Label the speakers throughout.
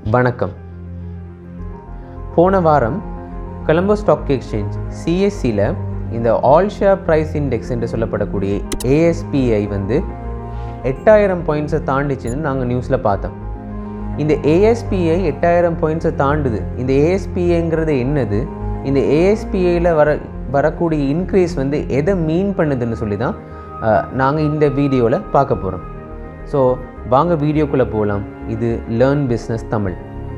Speaker 1: வணக்கம் போன வாரம் கொலம்போ ஸ்டாக் எக்ஸ்சேஞ்ச் சிஎஸ்சியில் இந்த ஆல் ஷேர் ப்ரைஸ் இண்டெக்ஸ் என்று சொல்லப்படக்கூடிய ஏஎஸ்பிஐ வந்து எட்டாயிரம் பாயிண்ட்ஸை தாண்டிச்சுன்னு நாங்கள் நியூஸில் பார்த்தோம் இந்த ஏஎஸ்பிஐ எட்டாயிரம் பாயிண்ட்ஸை தாண்டுது இந்த ஏஎஸ்பிஐங்கிறது என்னது இந்த ஏஎஸ்பிஐயில் வர வரக்கூடிய இன்க்ரீஸ் வந்து எதை மீன் பண்ணுதுன்னு சொல்லி தான் நாங்கள் இந்த வீடியோவில் பார்க்க போகிறோம் ஸோ வாங்க வீடியோக்குள்ளே போகலாம் இது லேர்ன் பிஸ்னஸ் தமிழ்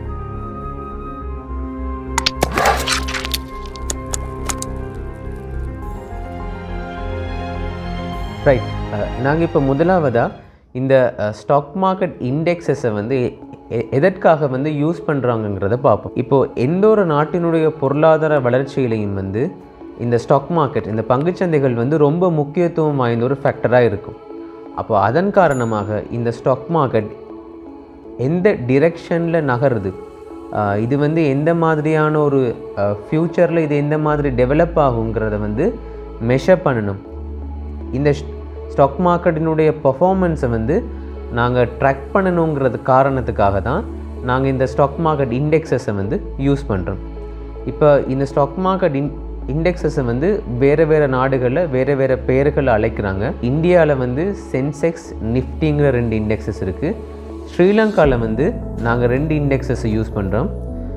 Speaker 1: ரைட் நாங்கள் இப்போ முதலாவதாக இந்த ஸ்டாக் மார்க்கெட் இண்டெக்ஸஸை வந்து எ- எதற்காக வந்து யூஸ் பண்ணுறாங்கங்கிறத பார்ப்போம் இப்போது எந்த ஒரு நாட்டினுடைய பொருளாதார வளர்ச்சியிலையும் வந்து இந்த ஸ்டாக் மார்க்கெட் இந்த பங்குச்சந்தைகள் வந்து ரொம்ப முக்கியத்துவம் வாய்ந்த ஒரு ஃபேக்டராக இருக்கும் அப்போ அதன் காரணமாக இந்த ஸ்டாக் மார்க்கெட் எந்த டிரெக்ஷனில் நகருது ஆஹ் இது வந்து எந்த மாதிரியான ஒரு ஃப்யூச்சரில் இது எந்த மாதிரி டெவலப் ஆகுங்கிறத வந்து மெஷர் பண்ணணும் இந்த ஸ்டாக் மார்க்கெட்டினுடைய பர்ஃபார்மன்ஸை வந்து நாங்கள் ட்ராக் பண்ணணுங்கிறது காரணத்துக்காக தான் நாங்கள் இந்த ஸ்டாக் மார்க்கெட் இண்டெக்ஸஸை வந்து யூஸ் பண்ணுறோம் இப்போ இந்த ஸ்டாக் மார்க்கெட் இன் இண்டெக்ஸஸை வந்து வேறு வேறு நாடுகளில் வேறு வேறு பெயர்களை அழைக்கிறாங்க இந்தியாவில் வந்து சென்செக்ஸ் நிஃப்டிங்கிற ரெண்டு இண்டெக்ஸஸ் இருக்குது ஸ்ரீலங்காவில் வந்து நாங்கள் ரெண்டு இண்டெக்ஸஸை யூஸ் பண்ணுறோம்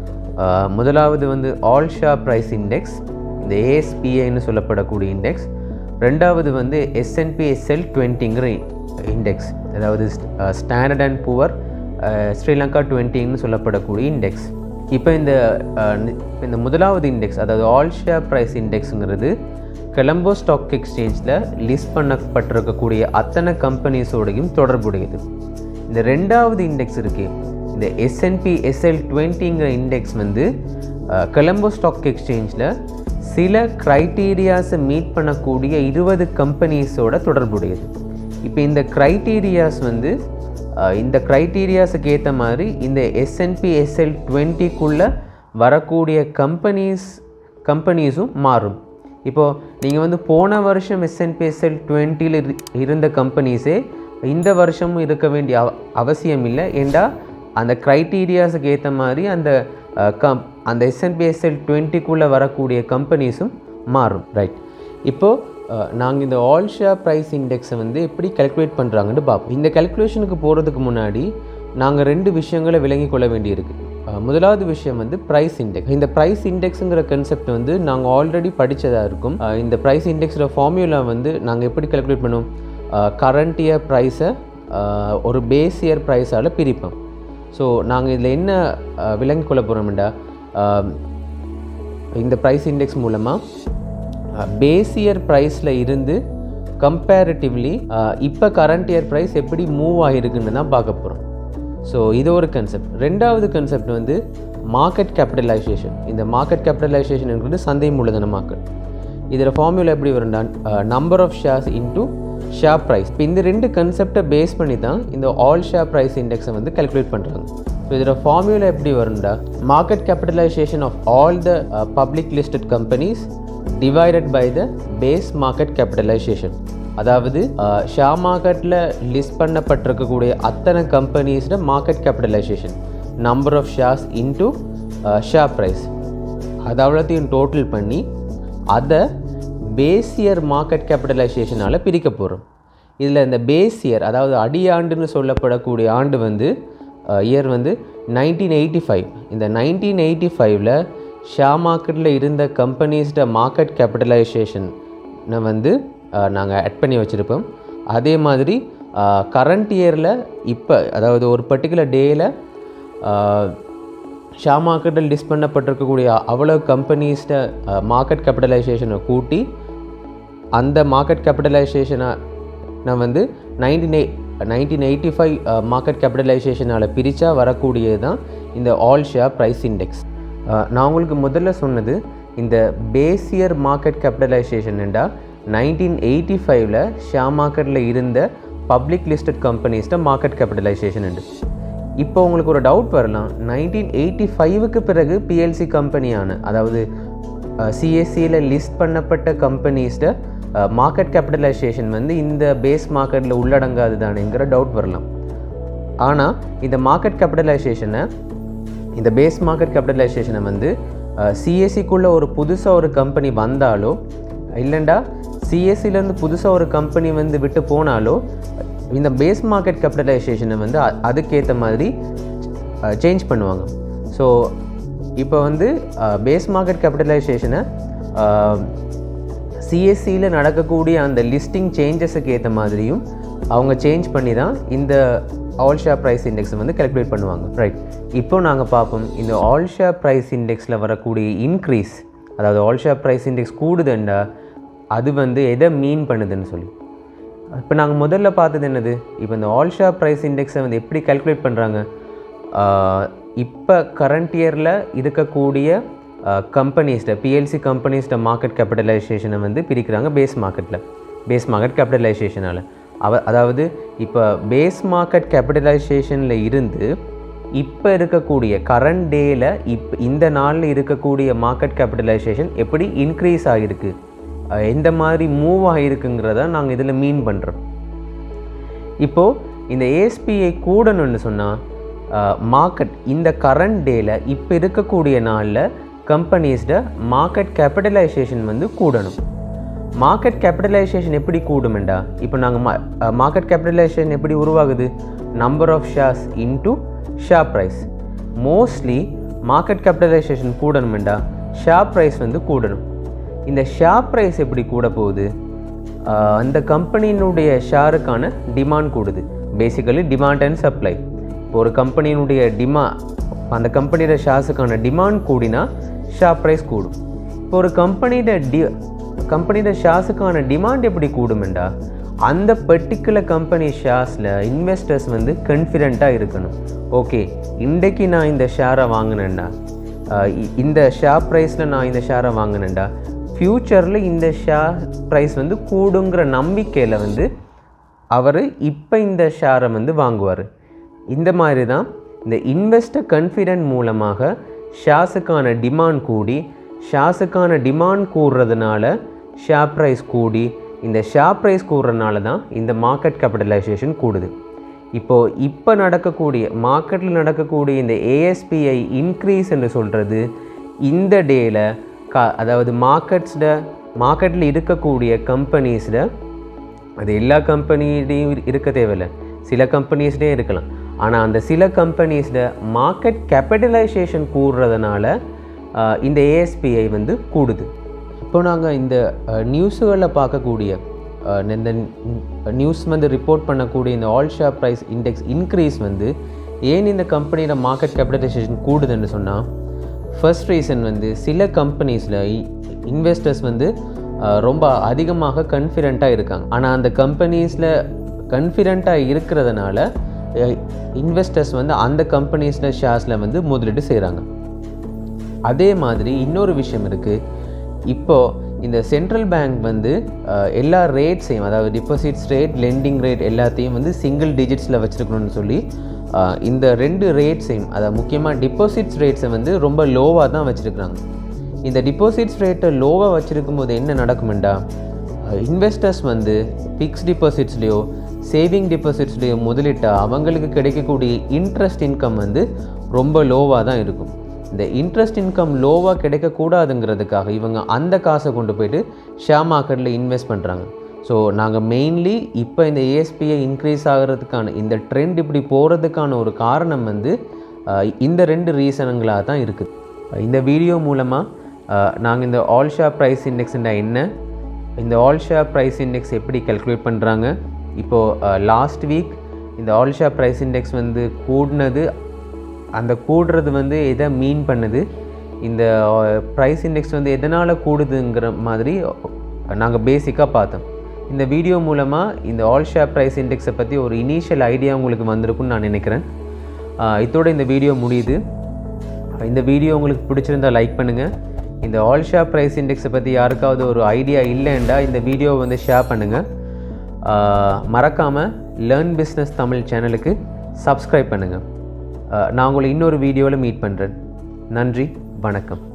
Speaker 1: முதலாவது வந்து ஆல் ஷா ப்ரைஸ் இண்டெக்ஸ் இந்த ஏஎஸ்பிஐன்னு சொல்லப்படக்கூடிய இண்டெக்ஸ் ரெண்டாவது வந்து எஸ்என்பி எஸ்எல் டுவெண்ட்டிங்கிற இண்டெக்ஸ் அதாவது ஸ்டாண்டர்ட் அண்ட் புவர் ஸ்ரீலங்கா டுவெண்ட்டின்னு சொல்லப்படக்கூடிய இண்டெக்ஸ் இப்போ இந்த அஹ், நி- இப்ப இந்த முதலாவது இண்டெக்ஸ் அதாவது ஆல் ஷேர் ப்ரைஸ் இண்டெக்ஸுங்கிறது கொலம்போ ஸ்டாக் எக்ஸ்சேஞ்சில் லிஸ்ட் பண்ணப்பட்டிருக்கக்கூடிய அத்தனை கம்பெனிஸோடையும் தொடர்புடையது இந்த ரெண்டாவது இண்டெக்ஸ் இருக்கே இந்த எஸ்என்பி எஸ்எல் டுவெண்ட்டிங்கிற இண்டெக்ஸ் வந்து அஹ், கொலம்போ ஸ்டாக் எக்ஸ்சேஞ்சில் சில க்ரைட்டீரியாஸை மீட் பண்ணக்கூடிய இருபது கம்பெனிஸோட தொடர்புடையது இப்போ இந்த க்ரைட்டீரியாஸ் வந்து அஹ், இந்த க்ரைட்டீரியாஸுக்கு ஏற்ற மாதிரி இந்த எஸ்என்பி எஸ்எல் டுவெண்ட்டிக்குள்ளே வரக்கூடிய கம்பெனிஸ் கம்பெனிஸும் மாறும் இப்போது நீங்கள் வந்து போன வருஷம் எஸ்என்பி எஸ்எல் டுவெண்ட்டியில் இருந்த கம்பெனிஸே இந்த வருஷமும் இருக்க வேண்டிய அவ அவசியம் இல்லை ஏண்டா அந்த க்ரைட்டீரியாஸுக்கு ஏற்ற மாதிரி அந்த அஹ், கம் அந்த எஸ்என்பிஎஸ்எல் டுவெண்ட்டிக்குள்ளே வரக்கூடிய கம்பெனிஸும் மாறும் ரைட் இப்போது நாங்கள் இந்த ஆல் ஷேர் ப்ரைஸ் இண்டெக்ஸை வந்து எப்படி கால்குலேட் பண்ணுறாங்கன்னு பார்ப்போம் இந்த கால்குலேஷனுக்கு போகிறதுக்கு முன்னாடி நாங்கள் ரெண்டு விஷயங்களை விளங்கிக் கொள்ள வேண்டியிருக்கு அஹ், முதலாவது விஷயம் வந்து ப்ரைஸ் இண்டெக்ஸ் இந்த ப்ரைஸ் இண்டெக்ஸுங்கிற கான்செப்ட் வந்து நாங்கள் ஆல்ரெடி படித்ததாக இருக்கும் அஹ், இந்த ப்ரைஸ் இண்டெக்ஸோட ஃபார்முலா வந்து நாங்கள் எப்படி கால்குலேட் பண்ணுவோம் கரண்ட் இயர் ப்ரைஸை ஒரு பேஸ் இயர் ப்ரைஸால் பிரிப்போம் ஸோ நாங்கள் இதில் என்ன அஹ், விளங்கிக் கொள்ள போகிறோம்டா இந்த ப்ரைஸ் இண்டெக்ஸ் மூலமாக பேஸ் இயர் ப்ரைஸில் இருந்து கம்பேரிட்டிவ்லி இப்போ கரண்ட் இயர் ப்ரைஸ் எப்படி மூவ் ஆகிருக்குன்னு தான் பார்க்க போகிறோம் ஸோ இது ஒரு கன்செப்ட் ரெண்டாவது கன்செப்ட் வந்து மார்க்கெட் கேபிட்டலைசேஷன் இந்த மார்க்கெட் கேபிட்டலைசேஷன்ங்கிறது சந்தை மூலதனமாக்கல் இதில் ஃபார்முலா எப்படி வரும்டா number of shares into share price இப்போ இந்த ரெண்டு கன்செப்டை பேஸ் பண்ணி தான் இந்த ஆல் ஷேர் ப்ரைஸ் இண்டெக்ஸை வந்து கால்குலேட் பண்ணுறாங்க ஸோ இதோட ஃபார்முலா எப்படி வரும்டா market capitalisation of all the public listed companies divided by the base market capitalisation அதாவது ஷேர் மார்க்கெட்டில் லிஸ்ட் பண்ணப்பட்டிருக்கக்கூடிய அத்தனை கம்பெனிஸோட market capitalisation number of shares into share price அது அவ்வளோத்தையும் டோட்டல் பண்ணி அதை பேசியர் மார்க்கெட் கேபிட்டலைசேஷனால் பிரிக்க போகிறோம் இதில் இந்த பேஸ் இயர் அதாவது அடியாண்டுன்னு சொல்லப்படக்கூடிய ஆண்டு வந்து இயர் வந்து நைன்டீன் எயிட்டி ஃபைவ் இந்த நைன்டீன் எயிட்டி ஃபைவ்ல ஷேர் மார்க்கெட்டில் இருந்த கம்பெனிஸ்ட மார்க்கெட் கேபிட்டலைசேஷனை வந்து நாங்கள் ஆட் பண்ணி வச்சுருப்போம் அதே மாதிரி கரண்ட் இயரில் இப்போ அதாவது ஒரு பர்டிகுலர் டேயில் ஷேர் மார்க்கெட்டில் லிஸ்ட் பண்ணப்பட்டிருக்கக்கூடிய அவ்வளோ கம்பெனிஸ்ட மார்க்கெட் கேபிட்டலைசேஷனை கூட்டி அந்த மார்க்கெட் கேபிட்டலைசேஷனை நான் வந்து நைன்டீன் எய் நைன்டீன் எயிட்டி ஃபைவ் மார்க்கெட் கேபிட்டலைசேஷனால் பிரித்தா வரக்கூடியது தான் இந்த ஆல் ஷேர் ப்ரைஸ் இண்டெக்ஸ் நான் உங்களுக்கு முதல்ல சொன்னது இந்த பேசியர் மார்க்கெட் கேபிட்டலைசேஷன்டா நைன்டீன் எயிட்டி ஃபைவ்ல ஷேர் மார்க்கெட்டில் இருந்த பப்ளிக் லிஸ்டட் கம்பெனிஸ்ட மார்க்கெட் கேபிட்டலைசேஷன் உண்டு இப்போ உங்களுக்கு ஒரு டவுட் வரலாம் நைன்டீன் எயிட்டி ஃபைவுக்கு பிறகு பிஎல்சி கம்பெனியான அதாவது சிஎஸ்சியில் லிஸ்ட் பண்ணப்பட்ட கம்பெனிஸ்ட மார்க்கெட் கேபிட்டலைசேஷன் வந்து இந்த பேஸ் மார்க்கெட்டில் உள்ளடங்காது தானேங்கிற டவுட் வரலாம் ஆனால் இந்த மார்க்கெட் கேபிட்டலைசேஷனை இந்த பேஸ் மார்க்கெட் கேபிட்டலைசேஷனை வந்து சிஎஸ்சிக்குள்ளே ஒரு புதுசாக ஒரு கம்பெனி வந்தாலோ இல்லைண்டா சிஎஸ்சிலேருந்து புதுசாக ஒரு கம்பெனி வந்து விட்டு போனாலோ இந்த பேஸ் மார்க்கெட் கேபிட்டலைசேஷனை வந்து அ- அதுக்கேற்ற மாதிரி சேஞ்ச் பண்ணுவாங்க ஸோ இப்போ வந்து பேஸ் மார்க்கெட் கேபிட்டலைசேஷனை சிஎஸ்சியில் நடக்கக்கூடிய அந்த லிஸ்டிங் சேஞ்சஸுக்கு ஏற்ற மாதிரியும் அவங்க சேஞ்ச் பண்ணி தான் இந்த ஆல் ஷேர் ப்ரைஸ் இண்டெக்ஸை வந்து கால்குலேட் பண்ணுவாங்க ரைட் இப்போ நாங்கள் பார்ப்போம் இந்த ஆல் ஷேர் ப்ரைஸ் இண்டெக்ஸில் வரக்கூடிய இன்க்ரீஸ் அதாவது ஆல் ஷேர் ப்ரைஸ் இண்டெக்ஸ் கூடுதுண்டா அது வந்து எதை மீன் பண்ணுதுன்னு சொல்லி இப்போ நாங்கள் முதல்ல பார்த்தது என்னது இப்போ இந்த ஆல் ஷேர் ப்ரைஸ் இண்டெக்ஸை வந்து எப்படி கால்குலேட் பண்ணுறாங்க இப்போ கரண்ட் இயரில் இருக்கக்கூடிய கம்பெனிஸ்ட பிஎல்சி கம்பெனிஸ்ட மார்க்கெட் கேபிட்டலைசேஷனை வந்து பிரிக்கிறாங்க பேஸ் மார்க்கெட்டில் பேஸ் மார்க்கெட் கேபிட்டலைசேஷனால் அவ அதாவது இப்போ பேஸ் மார்க்கெட் கேபிட்டலைசேஷனில் இருந்து இப்போ இருக்கக்கூடிய கரண்ட் டேயில் இப்போ இந்த நாளில் இருக்கக்கூடிய மார்க்கெட் கேபிட்டலைசேஷன் எப்படி இன்க்ரீஸ் ஆகிருக்கு அஹ் எந்த மாதிரி மூவ் ஆகிருக்குங்கிறத நாங்கள் இதில் மீன் பண்ணுறோம் இப்போது இந்த ஏஎஸ்பிஐ கூடணும்னு சொன்னால் மார்க்கெட் இந்த கரண்ட் டேயில் இப்போ இருக்கக்கூடிய நாளில் கம்பெனிஸ்ட மார்க்கெட் கேபிட்டலைசேஷன் வந்து கூடணும் மார்க்கெட் கேபிட்டலைசேஷன் எப்படி கூடுமெண்டா இப்போ நாங்கள் மார்க்கெட் கேபிட்டலைசேஷன் எப்படி உருவாகுது number of shares into share price mostly market capitalisation கூடணுமெண்டா ஷேர் ப்ரைஸ் வந்து கூடணும் இந்த ஷேர் ப்ரைஸ் எப்படி கூட போகுது ஆஹ் அந்த கம்பெனியினுடைய ஷேருக்கான டிமாண்ட் கூடுது பேசிக்கலி டிமாண்ட் அண்ட் சப்ளை இப்போ ஒரு கம்பெனியினுடைய டிமா அந்த கம்பெனியோட ஷேர்ஸுக்கான டிமாண்ட் கூடினா ஷேர் ப்ரைஸ் கூடும் இப்போ ஒரு கம்பெனியோட டி கம்பெனியோட ஷேர்ஸுக்கான டிமாண்ட் எப்படி கூடுமெண்டா அந்த பர்டிகுலர் கம்பெனி ஷேர்ஸில் இன்வெஸ்டர்ஸ் வந்து கான்ஃபிடெண்ட்டாக இருக்கணும் ஓகே இன்றைக்கு நான் இந்த ஷேரை வாங்கினேன்டா ஆஹ் இ- இந்த ஷேர் ப்ரைஸில் நான் இந்த ஷேரை வாங்கினேன்டா ஃப்யூச்சரில் இந்த ஷேர் ப்ரைஸ் வந்து கூடுங்கிற நம்பிக்கையில் வந்து அவர் இப்போ இந்த ஷேரை வந்து வாங்குவார் இந்த மாதிரி தான் இந்த இன்வெஸ்டர் கான்ஃபிடென்ட் மூலமாக ஷேர்ஸுக்கான டிமாண்ட் கூடி ஷேர்ஸுக்கான டிமாண்ட் கூடுறதுனால ஷேர் ப்ரைஸ் கூடி இந்த ஷேர் ப்ரைஸ் கூடுறதுனால தான் இந்த மார்க்கெட் கேபிட்டலைசேஷன் கூடுது இப்போது இப்போ நடக்கக்கூடிய மார்க்கெட்டில் நடக்கக்கூடிய இந்த ஏஎஸ்பிஐ இன்க்ரீஸ் என்று சொல்கிறது இந்த டேயில் க அதாவது மார்க்கெட்ஸில் மார்க்கெட்டில் இருக்கக்கூடிய கம்பெனிஸில் அது எல்லா கம்பெனிலையும் இருக்க தேவையில்லை சில கம்பெனிஸ்டே இருக்கலாம் ஆனால் அந்த சில கம்பெனிஸில் மார்க்கெட் கேபிட்டலைசேஷன் கூடுறதுனால ஆஹ், இந்த ஏஎஸ்பிஐ வந்து கூடுது இப்போ நாங்கள் இந்த நியூஸுகளில் பார்க்கக்கூடிய அஹ், இந்த நியூஸ் வந்து ரிப்போர்ட் பண்ணக்கூடிய இந்த all share price index increase வந்து ஏன் இந்த கம்பெனியோட மார்க்கெட் கேபிட்டலைசேஷன் கூடுதுன்னு சொன்னால் ஃபர்ஸ்ட் ரீசன் வந்து சில கம்பெனிஸில் இன்வெஸ்டர்ஸ் வந்து அஹ், ரொம்ப அதிகமாக கன்ஃபிடெண்ட்டாக இருக்காங்க ஆனால் அந்த கம்பெனிஸில் கன்ஃபிடெண்ட்டாக இருக்கிறதுனால இன்வெஸ்டர்ஸ் வந்து அந்த கம்பெனிஸில் ஷேர்ஸில் வந்து முதலீடு செய்கிறாங்க அதே மாதிரி இன்னொரு விஷயம் இருக்குது இப்போது இந்த சென்ட்ரல் பேங்க் வந்து அஹ், எல்லா ரேட்ஸையும் அதாவது டிபாசிட்ஸ் ரேட் லெண்டிங் ரேட் எல்லாத்தையும் வந்து சிங்கிள் டிஜிட்ஸில் வச்சுருக்கணும்னு சொல்லி அஹ், இந்த ரெண்டு ரேட்ஸையும் அதாவது முக்கியமாக டிபாசிட்ஸ் ரேட்ஸை வந்து ரொம்ப லோவாக தான் வச்சுருக்குறாங்க இந்த டிபாசிட்ஸ் ரேட்டை லோவாக வச்சுருக்கும் போது என்ன நடக்குமெண்டா இன்வெஸ்டர்ஸ் வந்து ஃபிக்ஸ் டிபாசிட்ஸ்லேயோ சேவிங் டிபாசிட்ஸ்லேயோ முதலிட்டா அவங்களுக்கு கிடைக்கக்கூடிய இன்ட்ரெஸ்ட் இன்கம் வந்து ரொம்ப லோவாக தான் இருக்கும் இந்த இன்ட்ரெஸ்ட் இன்கம் லோவாக கிடைக்கக்கூடாதுங்கிறதுக்காக இவங்க அந்த காசை கொண்டு போயிட்டு ஷேர் மார்க்கெட்டில் இன்வெஸ்ட் பண்ணுறாங்க ஸோ நாங்கள் மெயின்லி இப்போ இந்த ஏஎஸ்பிஐ இன்க்ரீஸ் ஆகிறதுக்கான இந்த ட்ரெண்ட் இப்படி போகிறதுக்கான ஒரு காரணம் வந்து அஹ், இந்த ரெண்டு ரீசனுங்களாக தான் இருக்குது இந்த வீடியோ மூலமாக நாங்கள் இந்த ஆல் ஷேர் ப்ரைஸ் இண்டெக்ஸ்னா என்ன இந்த ஆல் ஷேர் ப்ரைஸ் இண்டெக்ஸ் எப்படி கால்குலேட் பண்ணுறாங்க இப்போது லாஸ்ட் வீக் இந்த ஆல் ஷேர் ப்ரைஸ் இண்டெக்ஸ் வந்து கூடினது அந்த கூடுறது வந்து எதை மீன் பண்ணுது இந்த ப்ரைஸ் இண்டெக்ஸ் வந்து எதனால் கூடுதுங்கிற மாதிரி நாங்கள் பேசிக்காக பார்த்தோம் இந்த வீடியோ மூலமாக இந்த ஆல் ஷேர் ப்ரைஸ் இண்டெக்ஸை பற்றி ஒரு இனிஷியல் ஐடியா உங்களுக்கு வந்திருக்குன்னு நான் நினைக்கிறேன் ஆஹ் இதோட இந்த வீடியோ முடியுது இந்த வீடியோ உங்களுக்கு பிடிச்சிருந்தா லைக் பண்ணுங்கள் இந்த ஆல் ஷேர் ப்ரைஸ் இண்டெக்ஸை பற்றி யாருக்காவது ஒரு ஐடியா இல்லைண்டா இந்த வீடியோவை வந்து ஷேர் பண்ணுங்கள் மறக்காமல் லேர்ன் பிஸ்னஸ் தமிழ் சேனலுக்கு சப்ஸ்கிரைப் பண்ணுங்கள் நான் உங்களை இன்னொரு வீடியோவில் மீட் பண்ணுறேன் நன்றி வணக்கம்